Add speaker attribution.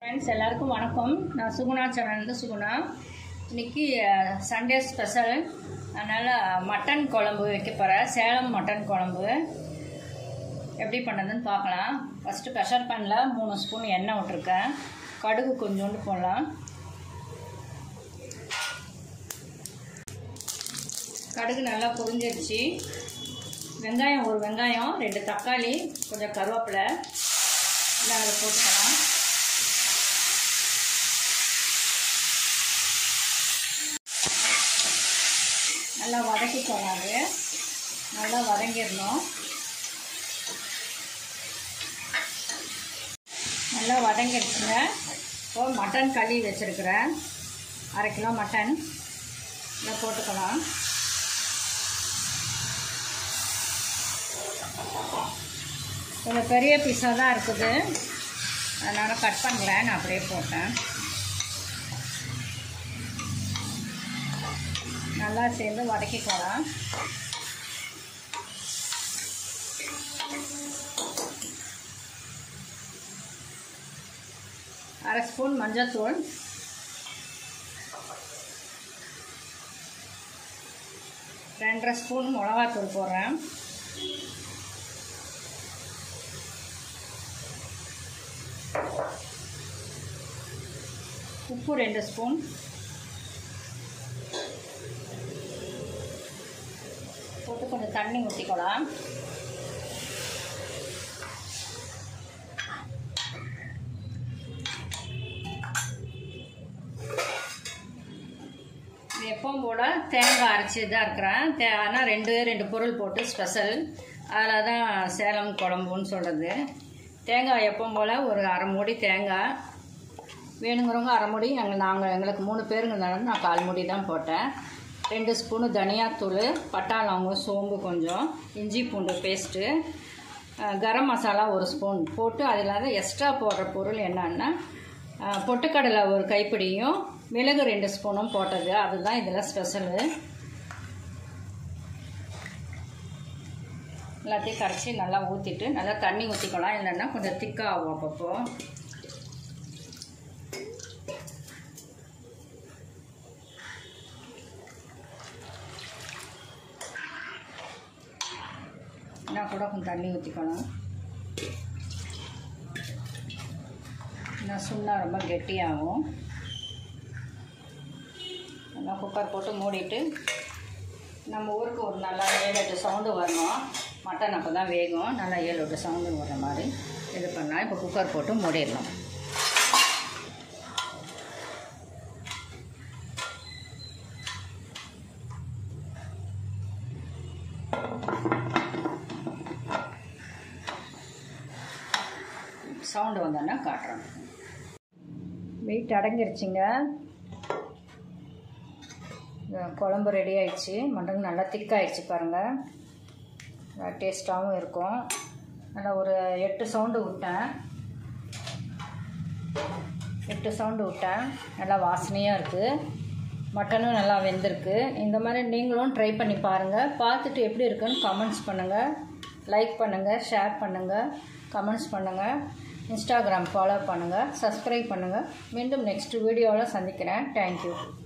Speaker 1: friends எல்லாருக்கும் வணக்கம் நான் சுகுணா சேனல்ந்து சுகுணா இன்னைக்கு சண்டே ஸ்பெஷல் அதனால் மட்டன் குழம்பு வைக்க போகிறேன் சேலம் மட்டன் குழம்பு எப்படி பண்ணதுன்னு பார்க்கலாம் ஃபஸ்ட்டு ப்ரெஷர் பேனில் மூணு ஸ்பூன் எண்ணெய் விட்ருக்கேன் கடுகு கொஞ்சோண்டு போடலாம் கடுகு நல்லா பொரிஞ்சிருச்சு வெங்காயம் ஒரு வெங்காயம் ரெண்டு தக்காளி கொஞ்சம் கருவேப்பிலை எல்லாம் அதில் போட்டுக்கலாம் நல்லா வதக்கிக்கோங்க அது நல்லா வதங்கிடணும் நல்லா வதங்கிடுச்சுங்க இப்போ மட்டன் களி வச்சுருக்கிறேன் அரை கிலோ மட்டன் இதை போட்டுக்கலாம் கொஞ்சம் பெரிய பீஸாக தான் இருக்குது அதனால் கட் பண்ணல நான் அப்படியே போட்டேன் நல்லா சேர்ந்து வதக்கிக்கலாம் அரை ஸ்பூன் மஞ்சள்தூள் ரெண்டரை ஸ்பூன் மிளகாத்தூள் போடுறேன் உப்பு ரெண்டு ஸ்பூன் போட்டு கொஞ்சம் தண்ணி ஊற்றிக்கலாம் எப்பவும் போல் தேங்காய் அரைச்சி தான் இருக்கிறேன் தே ஆனால் ரெண்டு ரெண்டு பொருள் போட்டு ஸ்பெஷல் அதில் தான் சேலம் குழம்புன்னு சொல்கிறது தேங்காய் எப்பவும் போல் ஒரு அரை மூடி தேங்காய் வேணுங்கிறவங்க அரை மூடி எங்கள் நாங்கள் எங்களுக்கு மூணு பேருங்கிறதுனால நான் கால் மூடி தான் போட்டேன் ரெண்டு ஸ்பூனு தனியாத்தூள் பட்டா லவங்கம் சோம்பு கொஞ்சம் இஞ்சி பூண்டு பேஸ்ட்டு கரம் மசாலா ஒரு ஸ்பூன் போட்டு அதில் எக்ஸ்ட்ரா போடுற பொருள் என்னன்னா பொட்டுக்கடலை ஒரு கைப்பிடியும் மிளகு ரெண்டு ஸ்பூனும் போட்டது அதுதான் இதில் ஸ்பெஷலு எல்லாத்தையும் கரைச்சி நல்லா ஊற்றிட்டு நல்லா தண்ணி ஊற்றிக்கலாம் இல்லைன்னா கொஞ்சம் திக்காக ஆகும் அப்பப்போ இன்னும் கூட கொஞ்சம் தண்ணி ஊற்றிக்கணும் இன்னும் சுண்ணா ரொம்ப கெட்டியாகும் நல்லா குக்கர் போட்டு மூடிட்டு நம்ம ஊருக்கு ஒரு நல்லா ஏழு எட்டு சவுண்டு வரணும் மட்டன் அப்போ தான் வேகும் நல்லா ஏழு எட்டு சவுண்டு வர்ற மாதிரி இது பண்ணால் இப்போ குக்கர் போட்டு மூடிடலாம் சவுண்டு வந்தோன்னா காட்டுறோம் வெயிட் அடங்கிருச்சுங்க குழம்பு ரெடி ஆயிடுச்சு மட்டன் நல்லா திக்காயிடுச்சு பாருங்கள் டேஸ்ட்டாகவும் இருக்கும் நல்லா ஒரு எட்டு சவுண்டு விட்டேன் எட்டு சவுண்டு விட்டேன் நல்லா வாசனையாக இருக்குது மட்டனும் நல்லா வெந்திருக்கு இந்த மாதிரி நீங்களும் ட்ரை பண்ணி பாருங்கள் பார்த்துட்டு எப்படி இருக்குன்னு கமெண்ட்ஸ் பண்ணுங்கள் லைக் பண்ணுங்கள் ஷேர் பண்ணுங்கள் கமெண்ட்ஸ் பண்ணுங்கள் இன்ஸ்டாகிராம் ஃபாலோ பண்ணுங்கள் சப்ஸ்கிரைப் பண்ணுங்கள் மீண்டும் நெக்ஸ்ட் வீடியோவில் சந்திக்கிறேன் தேங்க்யூ